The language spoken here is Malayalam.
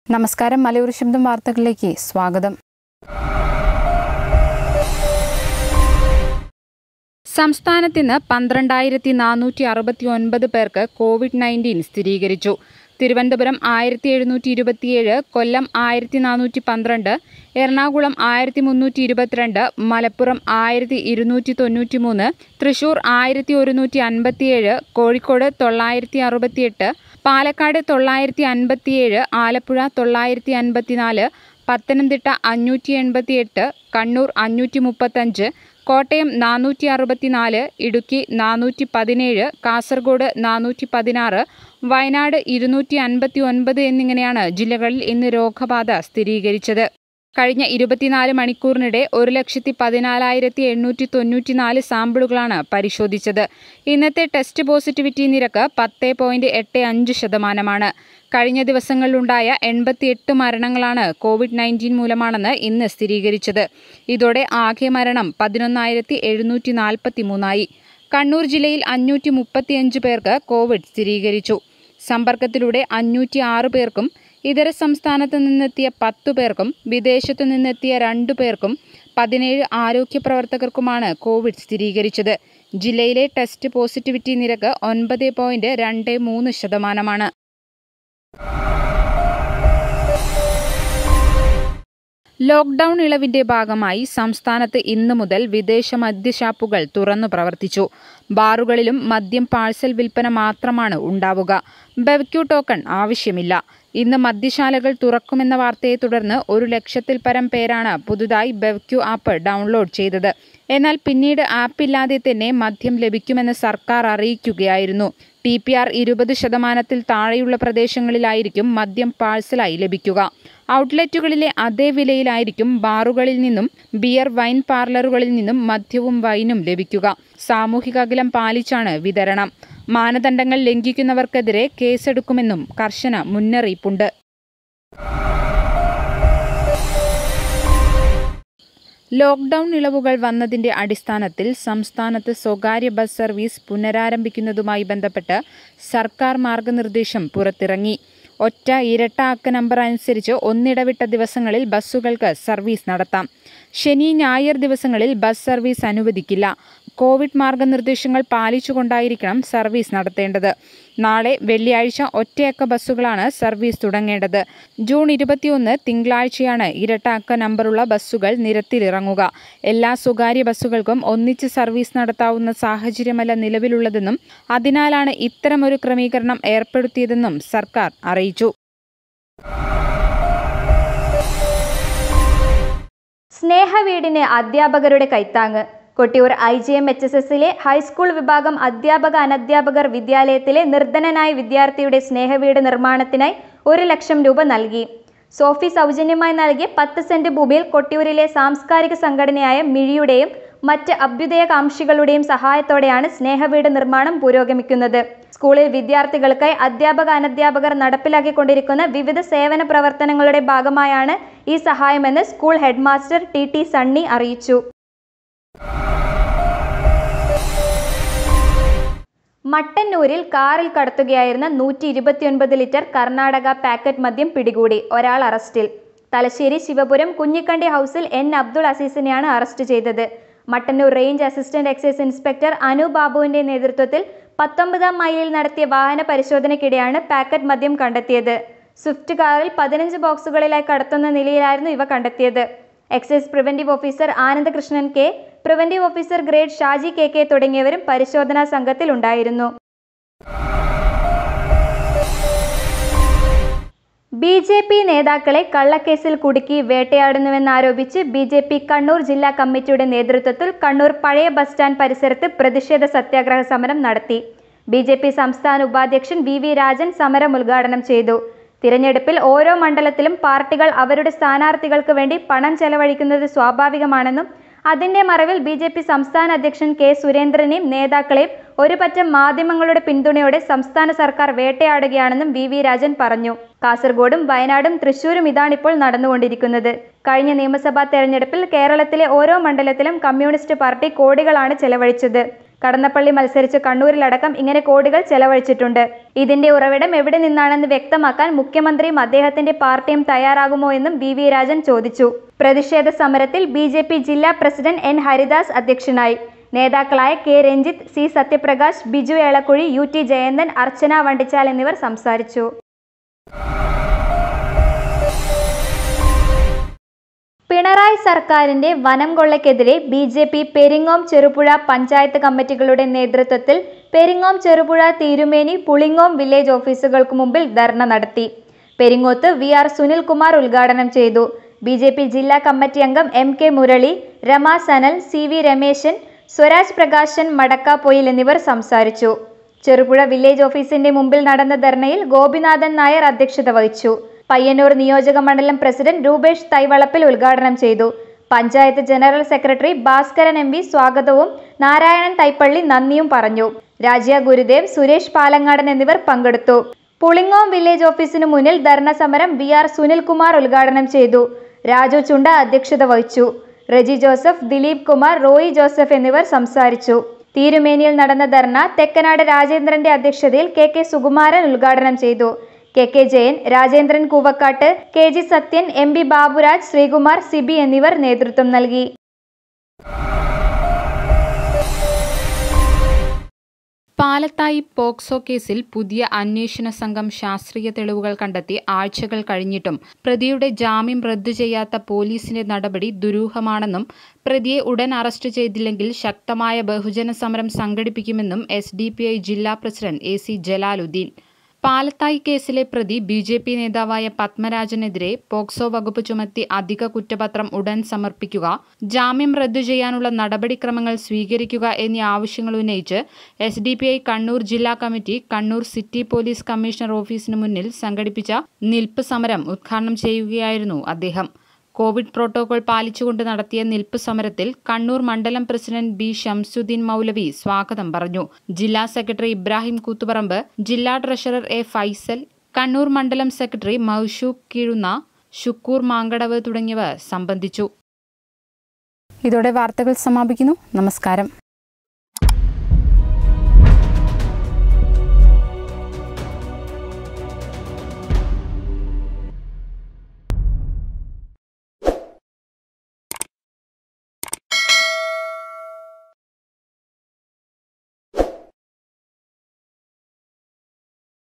നമസ്കാരം മലയൂർ ശബ്ദം വാർത്തകളിലേക്ക് സ്വാഗതം സംസ്ഥാനത്ത് ഇന്ന് പന്ത്രണ്ടായിരത്തി നാനൂറ്റി അറുപത്തി ഒൻപത് പേർക്ക് കോവിഡ് നയൻറ്റീൻ സ്ഥിരീകരിച്ചു തിരുവനന്തപുരം ആയിരത്തി എഴുന്നൂറ്റി ഇരുപത്തിയേഴ് കൊല്ലം ആയിരത്തി നാനൂറ്റി പന്ത്രണ്ട് എറണാകുളം ആയിരത്തി മുന്നൂറ്റി ഇരുപത്തിരണ്ട് മലപ്പുറം ആയിരത്തി ഇരുന്നൂറ്റി തൊണ്ണൂറ്റി മൂന്ന് തൃശൂർ ആയിരത്തി ഒരുന്നൂറ്റി അൻപത്തിയേഴ് കോഴിക്കോട് തൊള്ളായിരത്തി അറുപത്തിയെട്ട് പാലക്കാട് തൊള്ളായിരത്തി അൻപത്തിയേഴ് ആലപ്പുഴ തൊള്ളായിരത്തി അൻപത്തിനാല് പത്തനംതിട്ട അഞ്ഞൂറ്റി എൺപത്തിയെട്ട് കണ്ണൂർ അഞ്ഞൂറ്റി മുപ്പത്തഞ്ച് കോട്ടയം നാനൂറ്റി അറുപത്തിനാല് ഇടുക്കി നാനൂറ്റി പതിനേഴ് കാസർഗോഡ് നാനൂറ്റി പതിനാറ് വയനാട് ഇരുന്നൂറ്റി അൻപത്തി ഒൻപത് എന്നിങ്ങനെയാണ് ജില്ലകളിൽ ഇന്ന് രോഗബാധ സ്ഥിരീകരിച്ചത് കഴിഞ്ഞ ഇരുപത്തിനാല് മണിക്കൂറിനിടെ ഒരു ലക്ഷത്തി പതിനാലായിരത്തി എണ്ണൂറ്റി തൊണ്ണൂറ്റിനാല് സാമ്പിളുകളാണ് പരിശോധിച്ചത് ഇന്നത്തെ ടെസ്റ്റ് പോസിറ്റിവിറ്റി നിരക്ക് പത്ത് പോയിന്റ് എട്ട് അഞ്ച് ശതമാനമാണ് കഴിഞ്ഞ ദിവസങ്ങളിലുണ്ടായ എൺപത്തിയെട്ട് മരണങ്ങളാണ് കോവിഡ് നയൻറ്റീൻ മൂലമാണെന്ന് ഇന്ന് സ്ഥിരീകരിച്ചത് ഇതോടെ ആകെ മരണം പതിനൊന്നായിരത്തി എഴുന്നൂറ്റി നാൽപ്പത്തി മൂന്നായി കണ്ണൂർ ജില്ലയിൽ അഞ്ഞൂറ്റി മുപ്പത്തിയഞ്ച് പേർക്ക് കോവിഡ് സ്ഥിരീകരിച്ചു സമ്പർക്കത്തിലൂടെ അഞ്ഞൂറ്റി ആറ് പേർക്കും ഇതര സംസ്ഥാനത്ത് നിന്നെത്തിയ പത്തു പേർക്കും വിദേശത്തു നിന്നെത്തിയ രണ്ടു പേർക്കും പതിനേഴ് ആരോഗ്യ പ്രവർത്തകർക്കുമാണ് കോവിഡ് സ്ഥിരീകരിച്ചത് ജില്ലയിലെ ടെസ്റ്റ് പോസിറ്റിവിറ്റി നിരക്ക് ഒൻപത് പോയിന്റ് രണ്ട് മൂന്ന് ശതമാനമാണ് ലോക്ഡൌൺ ഇളവിന്റെ ഭാഗമായി സംസ്ഥാനത്ത് ഇന്നു മുതൽ വിദേശ മദ്യഷാപ്പുകൾ തുറന്നു പ്രവർത്തിച്ചു ബാറുകളിലും മദ്യം പാഴ്സൽ വിൽപ്പന മാത്രമാണ് ഉണ്ടാവുക ബെവ്ക്യൂ ടോക്കൺ ആവശ്യമില്ല ഇന്ന് മദ്യശാലകൾ തുറക്കുമെന്ന വാർത്തയെ തുടർന്ന് ഒരു ലക്ഷത്തിൽ പരം പേരാണ് പുതുതായി ബെവ്ക്യൂ ആപ്പ് ഡൗൺലോഡ് ചെയ്തത് എന്നാൽ പിന്നീട് ആപ്പില്ലാതെ തന്നെ മദ്യം ലഭിക്കുമെന്ന് സർക്കാർ അറിയിക്കുകയായിരുന്നു ടി പി ആർ ഇരുപത് ശതമാനത്തിൽ താഴെയുള്ള പ്രദേശങ്ങളിലായിരിക്കും മദ്യം പാഴ്സലായി ലഭിക്കുക ഔട്ട്ലെറ്റുകളിലെ അതേ വിലയിലായിരിക്കും ബാറുകളിൽ നിന്നും ബിയർ വൈൻ പാർലറുകളിൽ നിന്നും മദ്യവും വൈനും ലഭിക്കുക സാമൂഹിക അകലം പാലിച്ചാണ് വിതരണം മാനദണ്ഡങ്ങൾ ലംഘിക്കുന്നവർക്കെതിരെ കേസെടുക്കുമെന്നും കർശന മുന്നറിയിപ്പുണ്ട് ലോക്ഡൌൺ ഇളവുകൾ വന്നതിന്റെ അടിസ്ഥാനത്തിൽ സംസ്ഥാനത്ത് സ്വകാര്യ ബസ് സർവീസ് പുനരാരംഭിക്കുന്നതുമായി ബന്ധപ്പെട്ട് സർക്കാർ മാർഗനിർദ്ദേശം പുറത്തിറങ്ങി ഒറ്റ ഇരട്ട അക്ക നമ്പർ അനുസരിച്ച് ഒന്നിടവിട്ട ദിവസങ്ങളിൽ ബസ്സുകൾക്ക് സർവീസ് നടത്താം ശനി ഞായർ ദിവസങ്ങളിൽ ബസ് സർവീസ് അനുവദിക്കില്ല കോവിഡ് മാർഗനിർദ്ദേശങ്ങൾ പാലിച്ചുകൊണ്ടായിരിക്കണം സർവീസ് നടത്തേണ്ടത് നാളെ വെള്ളിയാഴ്ച ഒറ്റയക്ക ബസ്സുകളാണ് സർവീസ് തുടങ്ങേണ്ടത് ജൂൺ ഇരുപത്തിയൊന്ന് തിങ്കളാഴ്ചയാണ് ഇരട്ട അക്ക നമ്പറുള്ള ബസ്സുകൾ നിരത്തിലിറങ്ങുക എല്ലാ സ്വകാര്യ ബസ്സുകൾക്കും ഒന്നിച്ച് സർവീസ് നടത്താവുന്ന സാഹചര്യമല്ല നിലവിലുള്ളതെന്നും അതിനാലാണ് ഇത്തരമൊരു ക്രമീകരണം ഏർപ്പെടുത്തിയതെന്നും സർക്കാർ അറിയിച്ചു സ്നേഹവീടിന് അധ്യാപകരുടെ കൈത്താങ്ങ് Kottiyoor I G M H S എസിലെ ഹൈസ്കൂൾ വിഭാഗം അധ്യാപക അനധ്യാപകർ വിദ്യാലയത്തിലെ നിർധനനായ വിദ്യാർത്ഥിയുടെ സ്നേഹവീട് നിർമ്മാണത്തിനായി ഒരു ലക്ഷം രൂപ നൽകി സോഫി സൗജന്യമായി നൽകിയ പത്ത് സെന്റ് ഭൂമിയിൽ കൊട്ടിയൂരിലെ സാംസ്കാരിക സംഘടനയായ മിഴിയുടെയും മറ്റ് അഭ്യുദയകാംക്ഷികളുടെയും സഹായത്തോടെയാണ് സ്നേഹവീട് നിർമ്മാണം പുരോഗമിക്കുന്നത് സ്കൂളിൽ വിദ്യാർത്ഥികൾക്കായി അധ്യാപക അനധ്യാപകർ നടപ്പിലാക്കിക്കൊണ്ടിരിക്കുന്ന വിവിധ സേവന പ്രവർത്തനങ്ങളുടെ ഭാഗമായാണ് ഈ സഹായമെന്ന് school headmaster T T Sunny അറിയിച്ചു മട്ടന്നൂരിൽ കാറിൽ കടത്തുകയായിരുന്ന നൂറ്റി ഇരുപത്തിയൊൻപത് ലിറ്റർ കർണാടക പാക്കറ്റ് മദ്യം പിടികൂടി ഒരാൾ അറസ്റ്റിൽ തലശ്ശേരി ശിവപുരം കുഞ്ഞിക്കണ്ടി ഹൗസിൽ എൻ അബ്ദുൾ അസീസിനെയാണ് അറസ്റ്റ് ചെയ്തത് Mattanur range assistant excise inspector Anu ബാബുവിന്റെ നേതൃത്വത്തിൽ പത്തൊമ്പതാം മൈലിൽ നടത്തിയ വാഹന പരിശോധനയ്ക്കിടെയാണ് പാക്കറ്റ് മദ്യം കണ്ടെത്തിയത് സ്വിഫ്റ്റ് കാറിൽ പതിനഞ്ച് ബോക്സുകളിലായി കടത്തുന്ന നിലയിലായിരുന്നു ഇവ കണ്ടെത്തിയത് excise preventive officer Anandakrishnan K preventive officer grade Shaji K K തുടങ്ങിയവരും പരിശോധനാ സംഘത്തിൽ ഉണ്ടായിരുന്നു ബി ജെ പി നേതാക്കളെ കള്ളക്കേസിൽ കുടുക്കി വേട്ടയാടുന്നുവെന്നാരോപിച്ച് ബി ജെ പി കണ്ണൂർ ജില്ലാ കമ്മിറ്റിയുടെ നേതൃത്വത്തിൽ കണ്ണൂർ പഴയ ബസ് സ്റ്റാൻഡ് പരിസരത്ത് പ്രതിഷേധ സത്യാഗ്രഹ സമരം നടത്തി ബി ജെ പി സംസ്ഥാന ഉപാധ്യക്ഷൻ വി വി രാജൻ സമരം ഉദ്ഘാടനം ചെയ്തു തിരഞ്ഞെടുപ്പിൽ ഓരോ മണ്ഡലത്തിലും പാർട്ടികൾ അവരുടെ സ്ഥാനാർത്ഥികൾക്ക് വേണ്ടി പണം ചെലവഴിക്കുന്നത് സ്വാഭാവികമാണെന്നും അതിന്റെ മറവിൽ ബി ജെ പി സംസ്ഥാന അധ്യക്ഷൻ കെ സുരേന്ദ്രനെയും നേതാക്കളെയും ഒരു പറ്റം മാധ്യമങ്ങളുടെ പിന്തുണയോടെ സംസ്ഥാന സർക്കാർ വേട്ടയാടുകയാണെന്നും വി വി രാജൻ പറഞ്ഞു കാസർഗോഡും വയനാടും തൃശൂരും ഇതാണിപ്പോൾ നടന്നുകൊണ്ടിരിക്കുന്നത് കഴിഞ്ഞ നിയമസഭാ തെരഞ്ഞെടുപ്പിൽ കേരളത്തിലെ ഓരോ മണ്ഡലത്തിലും കമ്മ്യൂണിസ്റ്റ് പാർട്ടി കോടികളാണ് ചെലവഴിച്ചത് കടന്നപ്പള്ളി മത്സരിച്ച് കണ്ണൂരിലടക്കം ഇങ്ങനെ കോടികൾ ചെലവഴിച്ചിട്ടുണ്ട് ഇതിന്റെ ഉറവിടം എവിടെ നിന്നാണെന്ന് വ്യക്തമാക്കാൻ മുഖ്യമന്ത്രിയും അദ്ദേഹത്തിന്റെ പാർട്ടിയും തയ്യാറാകുമോ എന്നും ബി വി രാജൻ ചോദിച്ചു പ്രതിഷേധ സമരത്തിൽ ബി ജെ പി ജില്ലാ പ്രസിഡന്റ് എൻ ഹരിദാസ് അധ്യക്ഷനായി നേതാക്കളായ K Ranjith C Sathyaprakash Biju Elakkuzhi U T Jayanthan Archana Vandichal എന്നിവർ സംസാരിച്ചു പിണറായി സർക്കാരിന്റെ വനം കൊള്ളയ്ക്കെതിരെ B J P Peringome Cherupuzha panchayat കമ്മിറ്റികളുടെ നേതൃത്വത്തിൽ പെരിങ്ങോം ചെറുപുഴ തീരുമേനി പുളിങ്ങോം വില്ലേജ് ഓഫീസുകൾക്ക് മുമ്പിൽ ധർണ നടത്തി പെരിങ്ങോത്ത് വി ആർ സുനിൽകുമാർ ഉദ്ഘാടനം ചെയ്തു ബി ജെ പി ജില്ലാ കമ്മിറ്റി അംഗം M K Murali Rama Sanal C V Rameshan Swaraj Prakashan മടക്കാപ്പൊയിൽ എന്നിവർ സംസാരിച്ചു ചെറുപുഴ വില്ലേജ് ഓഫീസിന്റെ മുമ്പിൽ നടന്ന ധർണയിൽ ഗോപിനാഥൻ നായർ അധ്യക്ഷത വഹിച്ചു പയ്യന്നൂർ നിയോജക മണ്ഡലം പ്രസിഡന്റ് രൂപേഷ് തൈവളപ്പിൽ ഉദ്ഘാടനം ചെയ്തു panchayat general secretary Bhaskaran M V സ്വാഗതവും നാരായണൻ തൈപ്പള്ളി നന്ദിയും പറഞ്ഞു രാജ്യ ഗുരുദേവ് സുരേഷ് പാലങ്ങാടൻ എന്നിവർ പങ്കെടുത്തു പുളിങ്ങോം വില്ലേജ് ഓഫീസിനു മുന്നിൽ ധർണ സമരം ബി ആർ സുനിൽകുമാർ ഉദ്ഘാടനം ചെയ്തു രാജു ചുണ്ട അധ്യക്ഷത വഹിച്ചു റെജി ജോസഫ് ദിലീപ് കുമാർ റോയി ജോസഫ് എന്നിവർ സംസാരിച്ചു തീരുമേനിയിൽ നടന്ന ധർണ തെക്കനാട് രാജേന്ദ്രന്റെ അധ്യക്ഷതയിൽ കെ കെ സുകുമാരൻ ഉദ്ഘാടനം ചെയ്തു K K Jayan Rajendran Koovakkat K G Sathyan M B Baburaj Sreekumar Sibi എന്നിവർ നേതൃത്വം നൽകി പാലത്തായി പോക്സോ കേസിൽ പുതിയ അന്വേഷണ സംഘം ശാസ്ത്രീയ തെളിവുകൾ കണ്ടെത്തി ആഴ്ചകൾ കഴിഞ്ഞിട്ടും പ്രതിയുടെ ജാമ്യം റദ്ദു ചെയ്യാത്ത പോലീസിന്റെ നടപടി ദുരൂഹമാണെന്നും പ്രതിയെ ഉടൻ അറസ്റ്റ് ചെയ്തില്ലെങ്കിൽ ശക്തമായ ബഹുജന സമരം സംഘടിപ്പിക്കുമെന്നും എസ് ജില്ലാ പ്രസിഡന്റ് എ സി ജലാലുദ്ദീൻ പാലത്തായി കേസിലെ പ്രതി ബി ജെ പി നേതാവായ പത്മരാജനെതിരെ പോക്സോ വകുപ്പ് ചുമത്തി അധിക കുറ്റപത്രം ഉടൻ സമർപ്പിക്കുക ജാമ്യം റദ്ദു ചെയ്യാനുള്ള നടപടിക്രമങ്ങൾ സ്വീകരിക്കുക എന്നീ ആവശ്യങ്ങൾ ഉന്നയിച്ച് S D P I Kannur ജില്ലാ committee Kannur city police commissioner ഓഫീസിന് മുന്നിൽ സംഘടിപ്പിച്ച നിൽപ്പ് സമരം ഉദ്ഘാടനം ചെയ്യുകയായിരുന്നു അദ്ദേഹം കോവിഡ് പ്രോട്ടോകോൾ പാലിച്ചുകൊണ്ട് നടത്തിയ നിൽപ്പ് സമരത്തിൽ കണ്ണൂർ മണ്ഡലം പ്രസിഡന്റ് ബി ഷംസുദ്ദീൻ മൗലവി സ്വാഗതം പറഞ്ഞു ജില്ലാ സെക്രട്ടറി ഇബ്രാഹിം കൂത്തുപറമ്പ് ജില്ലാ ട്രഷറർ എ ഫൈസൽ കണ്ണൂർ മണ്ഡലം സെക്രട്ടറി മൗഷൂഖ് കീഴുന്ന ഷുക്കൂർ മാങ്കടവ് തുടങ്ങിയവർ സംബന്ധിച്ചു ഇതോടെ വാർത്തകൾ സമാപിക്കുന്നു നമസ്കാരം